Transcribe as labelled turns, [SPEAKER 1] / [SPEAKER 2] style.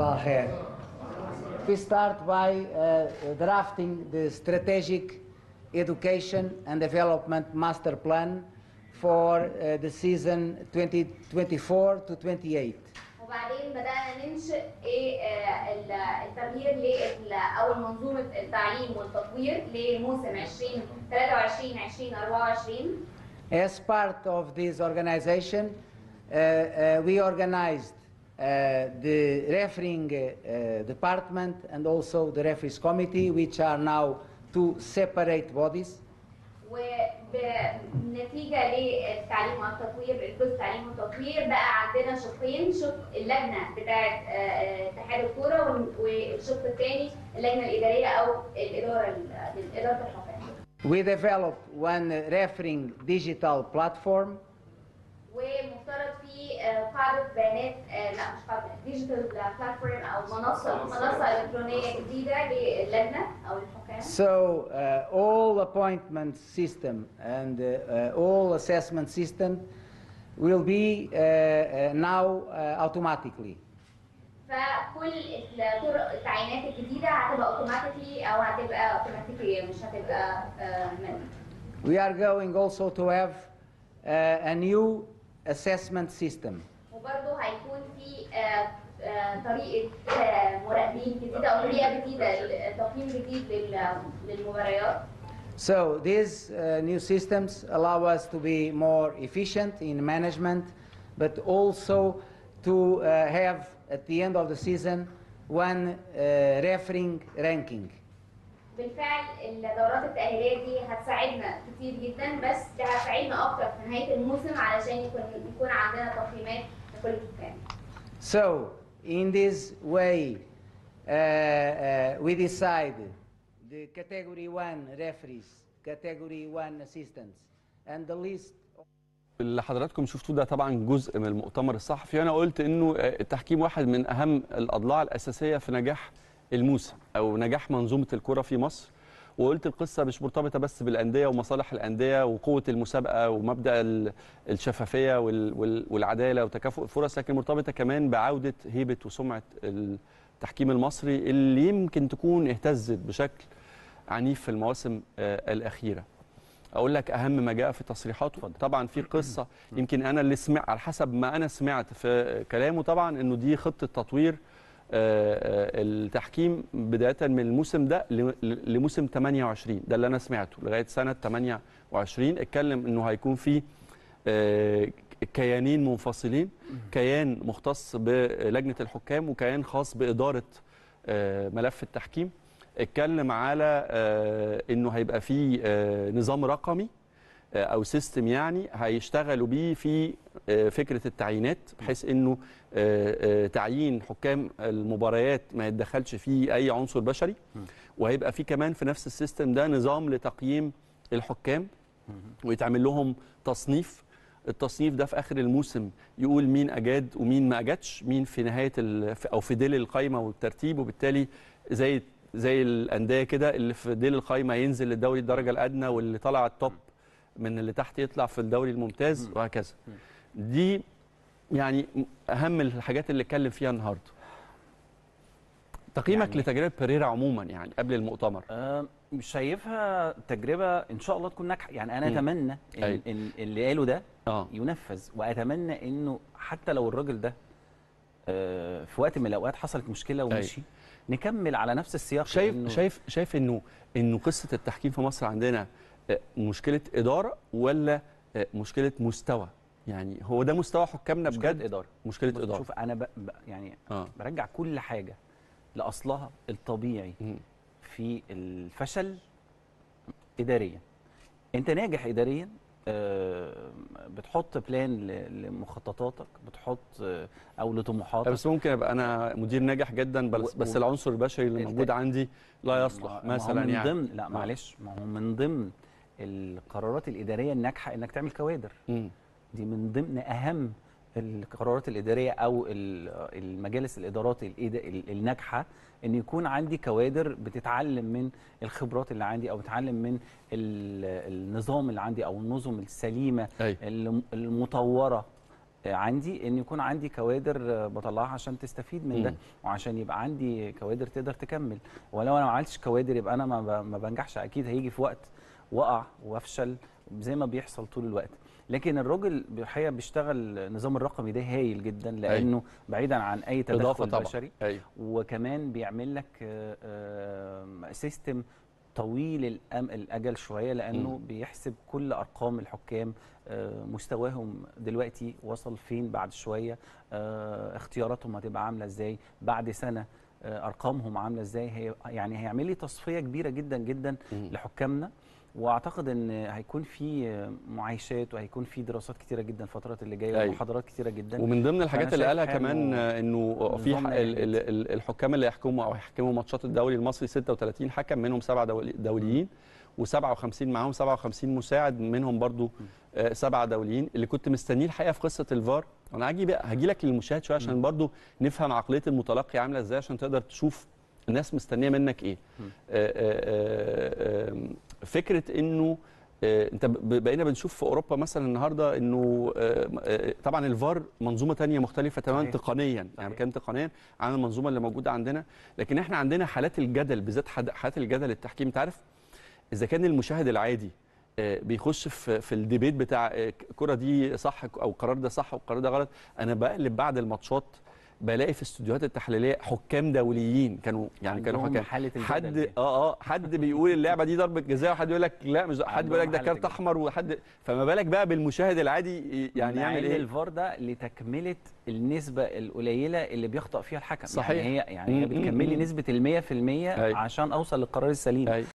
[SPEAKER 1] صباح الخير. We start by uh, drafting the strategic education and development master plan for uh, the season 2024 to 28.
[SPEAKER 2] وبعدين بدأنا ننشئ ايه آه، ال- التغيير لل او منظومة التعليم والتطوير لموسم 2023 2024
[SPEAKER 1] As part of this organization, uh, uh, we organized uh, the refereeing uh, department and also the referees committee, which are now two separate bodies.
[SPEAKER 2] وبنتيجة للتعليم والتطوير الجزء التعليم والتطوير بقى عندنا شقين شق اللجنة بتاعة آه، آه، اتحاد الكورة وال- والشق الثاني اللجنة الإدارية أو الإدارة ال- إدارة الحكام
[SPEAKER 1] We developed one refereeing digital platform
[SPEAKER 2] ومفترض في آه، قاعدة بيانات آه، لا مش قاعدة ديجيتال بلاتفورم أو منصة منصة إلكترونية جديدة للجنة أو للحكام
[SPEAKER 1] So uh, all appointment system and uh, uh, all assessment system will be uh, uh, now uh, automatically.
[SPEAKER 2] فكل الطرق التعيينات الجديدة هتبقى اوتوماتيكلي أو هتبقى اوتوماتيكية مش هتبقى آه، manual.
[SPEAKER 1] We are going also to have uh, a new assessment system.
[SPEAKER 2] وبرضه هيكون في آه، آه، طريقة آه، مراقبين جديدة أو طريقة جديدة تقييم جديد لل- للمباريات
[SPEAKER 1] So these uh, new systems allow us to be more efficient in management, but also to uh, have at the end of the season one uh, refereeing ranking.
[SPEAKER 2] بالفعل الدورات التأهيلية دي هتساعدنا كتير جدا بس ده هتساعدنا أكتر في نهاية الموسم علشان يكون يكون عندنا تقييمات لكل الحكام.
[SPEAKER 1] So in this way, uh, uh, we decide the category one referees, category one assistants, and the list
[SPEAKER 3] اللي حضراتكم شفتوه ده طبعا جزء من المؤتمر الصحفي انا قلت انه التحكيم واحد من اهم الاضلاع الاساسيه في نجاح الموسم او نجاح منظومه الكره في مصر وقلت القصه مش مرتبطه بس بالانديه ومصالح الانديه وقوه المسابقه ومبدا ال- الشفافيه وال- وال- والعداله وتكافؤ الفرص لكن مرتبطه كمان بعوده هيبه وسمعه التحكيم المصري اللي يمكن تكون اهتزت بشكل عنيف في المواسم آه، الاخيره اقول لك اهم ما جاء في تصريحاته طبعا في قصه يمكن انا اللي سمع على حسب ما انا سمعت في كلامه طبعا انه دي خطه تطوير آه، آه، التحكيم بدايه من الموسم ده ل- ل- لموسم 28 ده اللي انا سمعته لغايه سنه 28 اتكلم انه هيكون في آه، كيانين منفصلين كيان مختص بلجنه الحكام وكيان خاص باداره آه، ملف التحكيم اتكلم على آه، انه هيبقى في آه، نظام رقمي آه، او سيستم يعني هيشتغلوا بيه في آه، فكره التعيينات بحيث انه آه، آه، تعيين حكام المباريات ما يتدخلش فيه اي عنصر بشري وهيبقى في كمان في نفس السيستم ده نظام لتقييم الحكام ويتعمل لهم تصنيف التصنيف ده في اخر الموسم يقول مين اجاد ومين ما اجادش مين في نهايه ال- في- او في ديل القايمه والترتيب وبالتالي زي زي الانديه كده اللي في ديل القايمه ينزل للدوري الدرجه الادنى واللي طلع التوب من اللي تحت يطلع في الدوري الممتاز وهكذا دي يعني اهم الحاجات اللي اتكلم فيها النهارده تقييمك
[SPEAKER 4] يعني-
[SPEAKER 3] لتجربه بيريرا عموما يعني قبل المؤتمر
[SPEAKER 4] آه، مش شايفها تجربه ان شاء الله تكون ناجحه يعني انا
[SPEAKER 3] مم.
[SPEAKER 4] اتمنى إن,
[SPEAKER 3] أيوة.
[SPEAKER 4] إن اللي قاله ده
[SPEAKER 3] اه
[SPEAKER 4] ينفذ واتمنى انه حتى لو الراجل ده آه، في وقت من الاوقات حصلت مشكله ومشي نكمل على نفس السياق
[SPEAKER 3] شايف
[SPEAKER 4] لأنه
[SPEAKER 3] شايف شايف انه انه قصه التحكيم في مصر عندنا آه، مشكله اداره ولا آه، مشكله مستوى يعني هو ده مستوى حكامنا
[SPEAKER 4] مشكله
[SPEAKER 3] بجد
[SPEAKER 4] اداره
[SPEAKER 3] مشكله
[SPEAKER 4] بص،
[SPEAKER 3] اداره
[SPEAKER 4] شوف انا ب... ب... يعني
[SPEAKER 3] اه
[SPEAKER 4] برجع كل حاجه لاصلها الطبيعي
[SPEAKER 3] مم.
[SPEAKER 4] في الفشل اداريا انت ناجح اداريا آه، بتحط بلان ل- لمخططاتك بتحط آه، او لطموحاتك
[SPEAKER 3] بس ممكن ابقى انا مدير ناجح جدا بس
[SPEAKER 4] و-
[SPEAKER 3] بس
[SPEAKER 4] و-
[SPEAKER 3] العنصر البشري اللي
[SPEAKER 4] الت-
[SPEAKER 3] موجود عندي لا
[SPEAKER 4] ما-
[SPEAKER 3] يصلح
[SPEAKER 4] ما هو
[SPEAKER 3] مثلا
[SPEAKER 4] من
[SPEAKER 3] يعني
[SPEAKER 4] ضمن لا
[SPEAKER 3] آه.
[SPEAKER 4] معلش ما هو من ضمن القرارات الاداريه الناجحه انك تعمل كوادر
[SPEAKER 3] مم.
[SPEAKER 4] دي من ضمن اهم القرارات الاداريه او ال- المجالس الادارات الإيدا- ال- الناجحه ان يكون عندي كوادر بتتعلم من الخبرات اللي عندي او بتتعلم من ال- النظام اللي عندي او النظم السليمه
[SPEAKER 3] أي.
[SPEAKER 4] الم- المطوره آه، عندي ان يكون عندي كوادر آه، بطلعها عشان تستفيد من ده
[SPEAKER 3] مم.
[SPEAKER 4] وعشان يبقى عندي كوادر تقدر تكمل ولو انا ما عملتش كوادر يبقى انا ما ب- ما بنجحش اكيد هيجي في وقت واقع وافشل زي ما بيحصل طول الوقت لكن الراجل الحقيقه بيشتغل النظام الرقمي ده هايل جدا لانه بعيدا عن اي
[SPEAKER 3] اضافه
[SPEAKER 4] تدخل
[SPEAKER 3] طبعا
[SPEAKER 4] بشري
[SPEAKER 3] ايوه
[SPEAKER 4] وكمان بيعمل لك آه، آه، سيستم طويل الأم الاجل شويه لانه
[SPEAKER 3] مم.
[SPEAKER 4] بيحسب كل ارقام الحكام آه، مستواهم دلوقتي وصل فين بعد شويه آه، اختياراتهم هتبقى عامله ازاي بعد سنه آه، ارقامهم عامله ازاي هي يعني هيعمل لي تصفيه كبيره جدا جدا
[SPEAKER 3] مم.
[SPEAKER 4] لحكامنا واعتقد ان هيكون في آه، معايشات وهيكون في دراسات كتيره جدا الفترات اللي جايه
[SPEAKER 3] أيوة.
[SPEAKER 4] ومحاضرات كتيره جدا
[SPEAKER 3] ومن ضمن الحاجات
[SPEAKER 4] فأنا
[SPEAKER 3] اللي
[SPEAKER 4] شايف
[SPEAKER 3] قالها كمان
[SPEAKER 4] إنه
[SPEAKER 3] آه، انه في
[SPEAKER 4] نظام
[SPEAKER 3] ح-
[SPEAKER 4] لا
[SPEAKER 3] ال- ال- ال- الحكام اللي يحكموا او يحكموا ماتشات الدوري المصري 36 حكم منهم سبعه دولي- دوليين و57 معاهم 57 مساعد منهم برضو آه، سبعه دوليين اللي كنت مستنيه الحقيقه في قصه الفار انا هاجي بقى هاجي لك للمشاهد شويه عشان برضو نفهم عقليه المتلقي عامله ازاي عشان تقدر تشوف الناس مستنيه منك ايه
[SPEAKER 4] مم.
[SPEAKER 3] آه، آه، آه، فكره انه آه، انت ب- بقينا بنشوف في اوروبا مثلا النهارده انه آه، آه، طبعا الفار منظومه تانية مختلفه تماما
[SPEAKER 4] صحيح.
[SPEAKER 3] تقنيا يعني
[SPEAKER 4] صحيح.
[SPEAKER 3] كان تقنيا عن المنظومه اللي موجوده عندنا لكن احنا عندنا حالات الجدل بالذات حد- حالات الجدل التحكيم انت عارف اذا كان المشاهد العادي آه، بيخش في في الديبيت بتاع آه، الكره دي صح او القرار ده صح والقرار ده غلط انا بقلب بعد الماتشات بلاقي في الاستوديوهات التحليليه حكام دوليين كانوا يعني كانوا
[SPEAKER 4] عندهم
[SPEAKER 3] حكام
[SPEAKER 4] حالة الجدل
[SPEAKER 3] حد
[SPEAKER 4] دي.
[SPEAKER 3] اه اه حد بيقول اللعبه دي ضربه جزاء وحد يقول لك لا مش حد بيقول لك ده
[SPEAKER 4] حالة
[SPEAKER 3] كارت
[SPEAKER 4] الجدل.
[SPEAKER 3] احمر وحد فما بالك بقى بالمشاهد العادي يعني
[SPEAKER 4] مع
[SPEAKER 3] يعمل
[SPEAKER 4] إن
[SPEAKER 3] ايه
[SPEAKER 4] الفار ده لتكمله النسبه القليله اللي بيخطأ فيها الحكم
[SPEAKER 3] صحيح.
[SPEAKER 4] يعني هي يعني هي
[SPEAKER 3] مم، مم،
[SPEAKER 4] بتكمل لي
[SPEAKER 3] مم.
[SPEAKER 4] نسبه ال 100%
[SPEAKER 3] أيوة.
[SPEAKER 4] عشان اوصل للقرار السليم
[SPEAKER 3] أيوة.